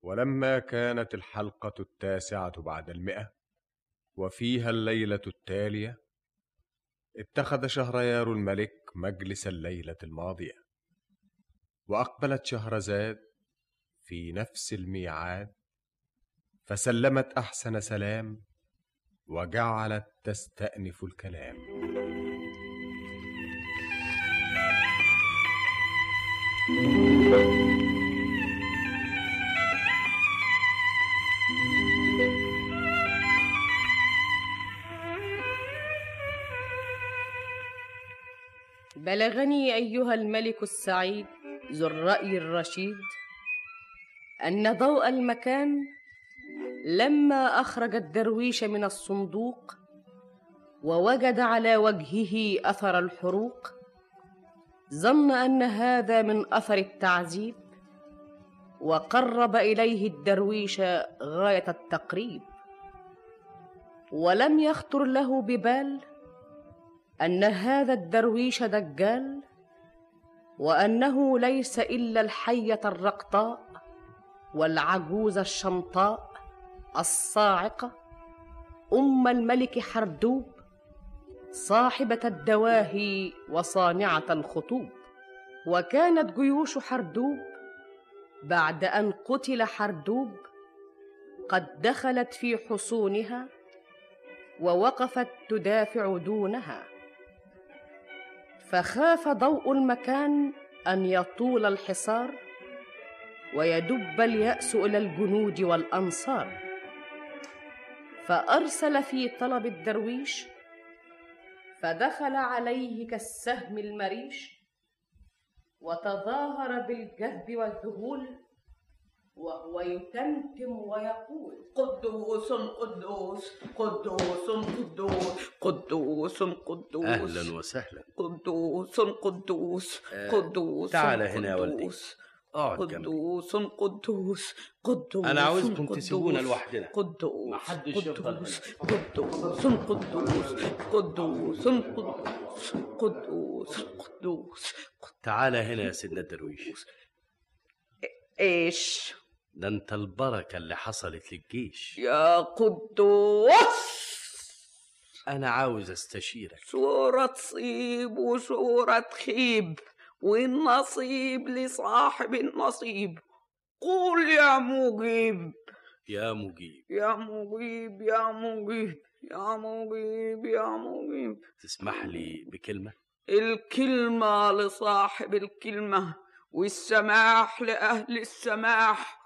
ولما كانت الحلقة التاسعة بعد المئة وفيها الليلة التالية اتخذ شهريار الملك مجلس الليلة الماضية وأقبلت شهرزاد في نفس الميعاد فسلمت أحسن سلام وجعلت تستأنف الكلام بلغني ايها الملك السعيد ذو الراي الرشيد ان ضوء المكان لما اخرج الدرويش من الصندوق ووجد على وجهه اثر الحروق ظن ان هذا من اثر التعذيب وقرب اليه الدرويش غايه التقريب ولم يخطر له ببال ان هذا الدرويش دجال وانه ليس الا الحيه الرقطاء والعجوز الشمطاء الصاعقه ام الملك حردوب صاحبه الدواهي وصانعه الخطوب وكانت جيوش حردوب بعد ان قتل حردوب قد دخلت في حصونها ووقفت تدافع دونها فخاف ضوء المكان ان يطول الحصار ويدب الياس الى الجنود والانصار فارسل في طلب الدرويش فدخل عليه كالسهم المريش وتظاهر بالجهد والذهول وهو يتمتم ويقول قدوس قدوس قدوس قدوس قدوس قدوس اهلا وسهلا قدوس قدوس آه، قدوس تعال هنا يا ولدي. قدوس اقعد جنبي قدوس قدوس قدوس أنا عاوزكم قدوس، تسيبونا لوحدنا. قدوس محدش يفضل قدوس قدوس قدوس قدوس قدوس قدوس قدوس تعال هنا يا سيدنا الدرويش ايش ده انت البركه اللي حصلت للجيش يا قدوس انا عاوز استشيرك صورة تصيب وصورة تخيب والنصيب لصاحب النصيب قول يا مجيب يا مجيب يا مجيب يا مجيب يا مجيب يا مجيب تسمح لي بكلمه الكلمة لصاحب الكلمة والسماح لأهل السماح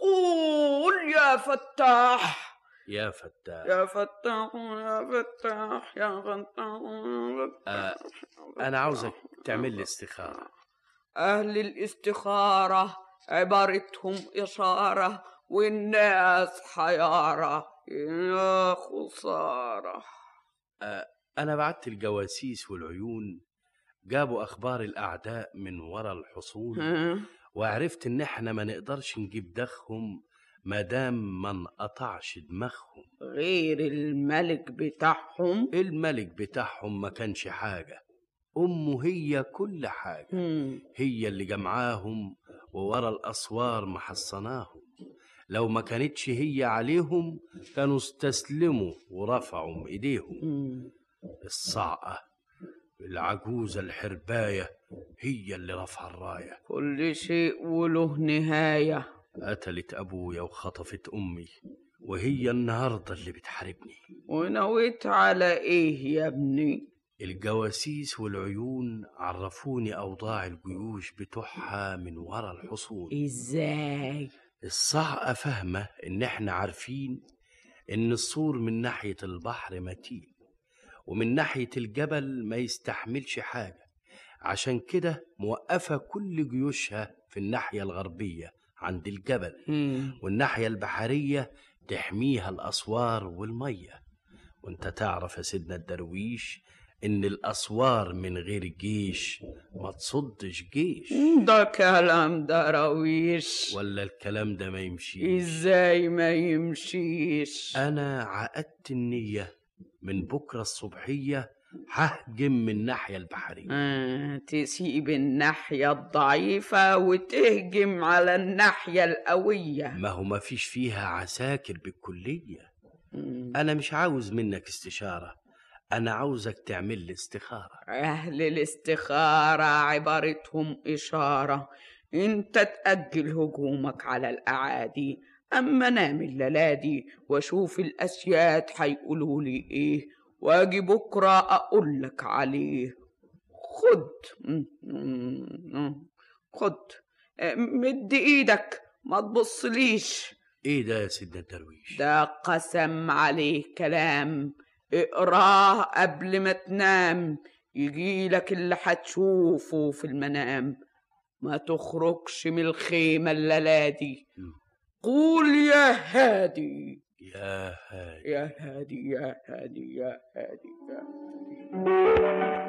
قول يا فتاح يا فتاح يا فتاح يا فتاح يا فتاح يا فتاح آه انا عاوزك تعمل لي استخاره أهل الاستخارة عبارتهم إشارة والناس حيارة يا خسارة انا بعت الجواسيس والعيون جابوا اخبار الاعداء من ورا الحصون ها؟ وعرفت ان احنا ما نقدرش نجيب دخهم ما دام ما انقطعش دماغهم غير الملك بتاعهم الملك بتاعهم ما كانش حاجه امه هي كل حاجه هم. هي اللي جمعاهم وورا الأسوار محصناهم لو ما كانتش هي عليهم كانوا استسلموا ورفعوا ايديهم هم. الصعقة العجوزة الحرباية هي اللي رفع الراية كل شيء وله نهاية قتلت أبويا وخطفت أمي وهي النهاردة اللي بتحاربني ونويت على إيه يا ابني الجواسيس والعيون عرفوني أوضاع الجيوش بتوعها من ورا الحصون إزاي الصعقة فاهمة إن إحنا عارفين إن السور من ناحية البحر متين ومن ناحية الجبل ما يستحملش حاجة عشان كده موقفة كل جيوشها في الناحية الغربية عند الجبل هم. والناحية البحرية تحميها الأسوار والمية وانت تعرف يا سيدنا الدرويش إن الأسوار من غير جيش ما تصدش جيش ده كلام دراويش ولا الكلام ده ما يمشيش ازاي ما يمشيش أنا عقدت النية من بكرة الصبحية ههجم من الناحية البحرية آه تسيب الناحية الضعيفة وتهجم على الناحية القوية ما هو ما فيش فيها عساكر بالكلية مم. أنا مش عاوز منك استشارة أنا عاوزك تعمل لي استخارة أهل الاستخارة عبارتهم إشارة أنت تأجل هجومك على الأعادي أما نام الليلادي وأشوف الأسياد هيقولوا لي إيه وأجي بكرة أقول لك عليه خد م- م- م- خد آه، مد إيدك ما تبصليش إيه ده يا سيدنا الدرويش ده قسم عليه كلام اقراه قبل ما تنام يجيلك اللي هتشوفه في المنام ما تخرجش من الخيمة الليلادي مم. قول يا هادي يا هاي يا هادي يا هادي يا هادي يا هادي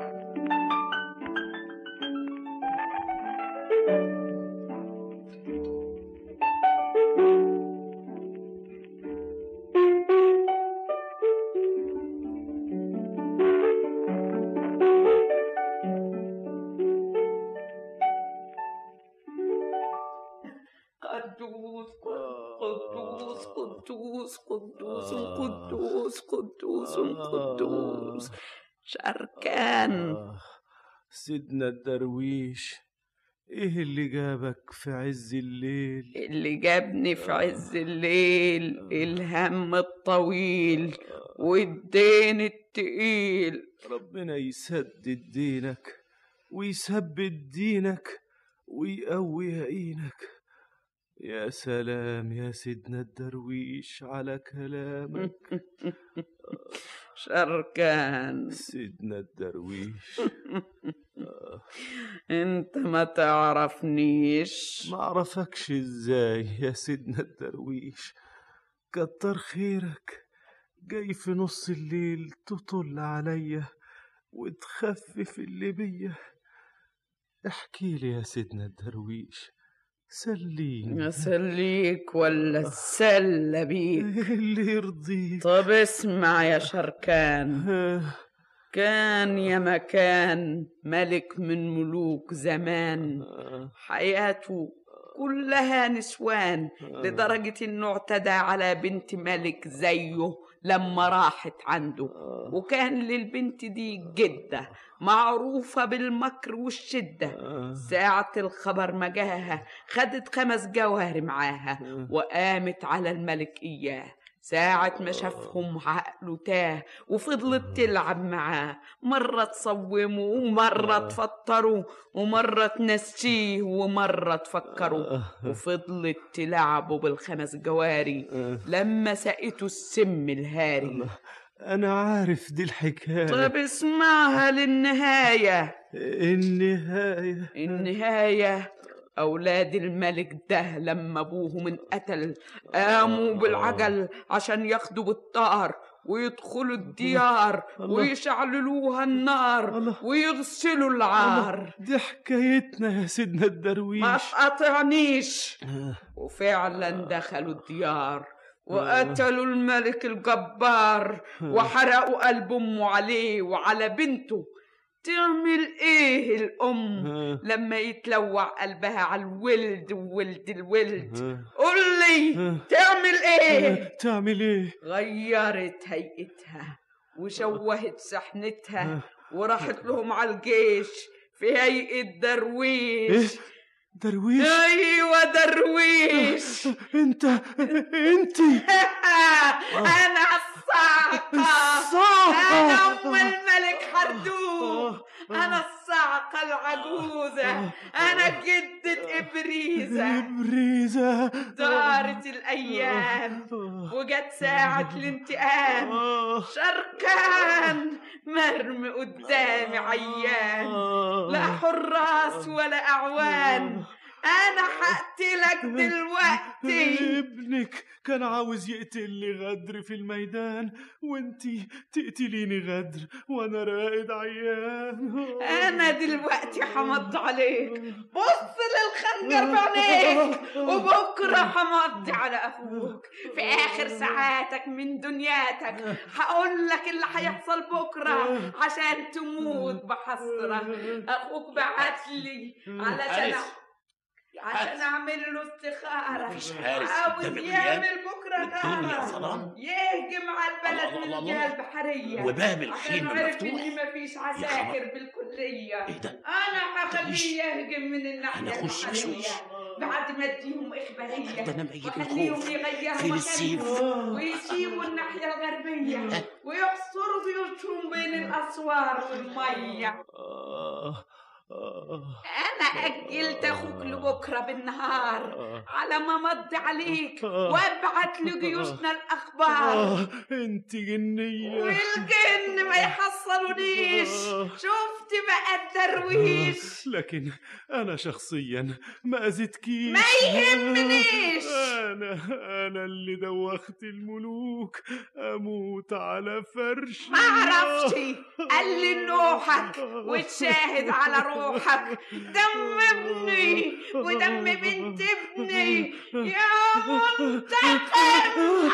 قدوس قدوس قدوس قدوس قدوس قدوس قدوس شركان آه، سيدنا الدرويش ايه اللي جابك في عز الليل اللي جابني في عز الليل الهم الطويل والدين التقيل ربنا يسدد دينك ويثبت دينك ويقوي يقينك يا سلام يا سيدنا الدرويش على كلامك شركان سيدنا الدرويش انت ما تعرفنيش ما اعرفكش ازاي يا سيدنا الدرويش كتر خيرك جاي في نص الليل تطل عليا وتخفف اللي بيا احكي لي يا سيدنا الدرويش سليني اسليك ولا اتسلى بيك اللي يرضيك طب اسمع يا شركان آه، كان يا مكان ملك من ملوك زمان آه، حياته كلها نسوان لدرجة انه اعتدى على بنت ملك زيه لما راحت عنده آه، وكان للبنت دي جدة معروفة بالمكر والشدة آه، ساعة الخبر ما جاها خدت خمس جواهر معاها آه. وقامت على الملك إياه ساعة ما شافهم عقله تاه وفضلت تلعب معاه مرة تصومه ومرة آه. تفطره ومرة تنسيه ومرة تفكره آه، وفضلت تلعبه بالخمس جواري آه. لما سقته السم الهاري الله، انا عارف دي الحكايه طب اسمعها للنهاية النهايه النهاية أولاد الملك ده لما أبوهم انقتل قاموا بالعجل عشان ياخدوا بالطار ويدخلوا الديار الله. ويشعللوها النار الله. ويغسلوا العار دي حكايتنا يا سيدنا الدرويش ما تقاطعنيش آه، وفعلا دخلوا الديار وقتلوا الملك الجبار وحرقوا قلب امه عليه وعلى بنته تعمل ايه الام آه، لما يتلوع قلبها على الولد وولد الولد آه، قول لي آه. تعمل ايه آه، تعمل ايه غيرت هيئتها وشوهت سحنتها آه. وراحت لهم على الجيش في هيئة ايه درويش درويش ايوه درويش انت انت انا الصاعقة الصاعقة. انا ام الملك حردوم انا الصاعقة العجوزة انا جدة ابريزة بريزة دارت الايام وجت ساعة الانتقام شركان مرمي قدامي عيان لا حراس ولا اعوان انا هقتلك دلوقتي ابنك كان عاوز يقتلني غدر في الميدان وانتي تقتليني غدر وانا راقد عيان انا دلوقتي همض عليك بص للخنجر بعينيك وبكره همضي على اخوك في اخر ساعاتك من دنياتك هقول لك اللي هيحصل بكره عشان تموت بحسره اخوك بعت لي علشان حارس. عشان حارس. اعمل له استخاره مفيش حارس عاوز قدام الغياب. يعمل بكره الدنيا غارة. ظلام. يهجم على البلد الله من الله الجهه الله. البحريه وباب عشان الخيل عرف مفتوح اني مفيش عساكر بالكليه ايه ده انا مش- هخليه يهجم من الناحيه أنا أخش البحريه بشوش. بعد ما اديهم اخباريه ده أنا ميت من واخليهم الخوف. يغيروا فين السيف؟ مكانهم ويسيبوا الناحيه الغربيه ويحصروا بيوتهم بين الاسوار والميه آه آه انا اجلت اخوك لبكره بالنهار آه على ما مضي عليك آه. وابعت لجيوشنا الاخبار آه انت جنية والجن ما يحصلونيش آه. شفت بقى الدرويش لكن انا شخصيا ما اذيتكيش ما يهمنيش. انا انا اللي دوخت الملوك اموت على فرش ما عرفتش قال لي نوحك وتشاهد على روحك دم ابني ودم بنت ابني يا منتقم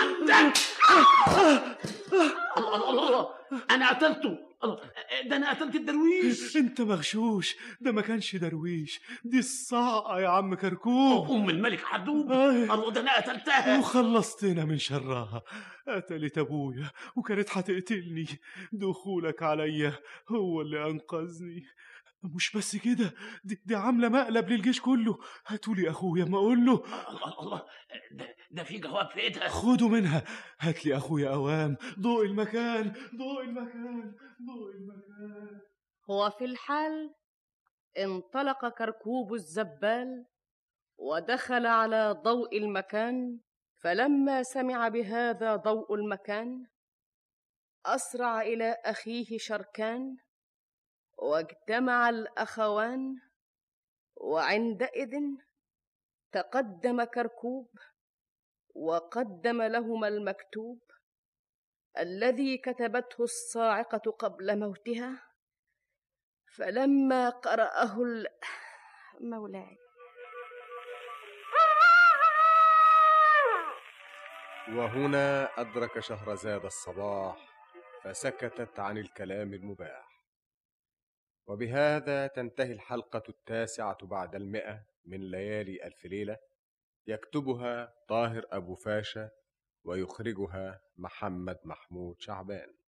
الله الله الله انا قتلته الله ده انا قتلت الدرويش انت مغشوش ده ما كانش درويش دي الصعقة يا عم كركوب ام الملك حدوب آه. الله ده انا قتلتها وخلصتنا من شرها قتلت ابويا وكانت هتقتلني دخولك عليا هو اللي انقذني مش بس كده دي, دي عامله مقلب للجيش كله هاتولي اخويا ما اقول له الله الله ده, ده في جواب في ايدها خدوا منها هات لي اخويا اوام ضوء المكان ضوء المكان ضوء المكان وفي الحال انطلق كركوب الزبال ودخل على ضوء المكان فلما سمع بهذا ضوء المكان اسرع الى اخيه شركان واجتمع الاخوان وعندئذ تقدم كركوب وقدم لهما المكتوب الذي كتبته الصاعقه قبل موتها فلما قرأه ال... مولاي وهنا أدرك شهرزاد الصباح فسكتت عن الكلام المباح وبهذا تنتهي الحلقة التاسعة بعد المئة من ليالي ألف ليلة يكتبها طاهر أبو فاشا ويخرجها محمد محمود شعبان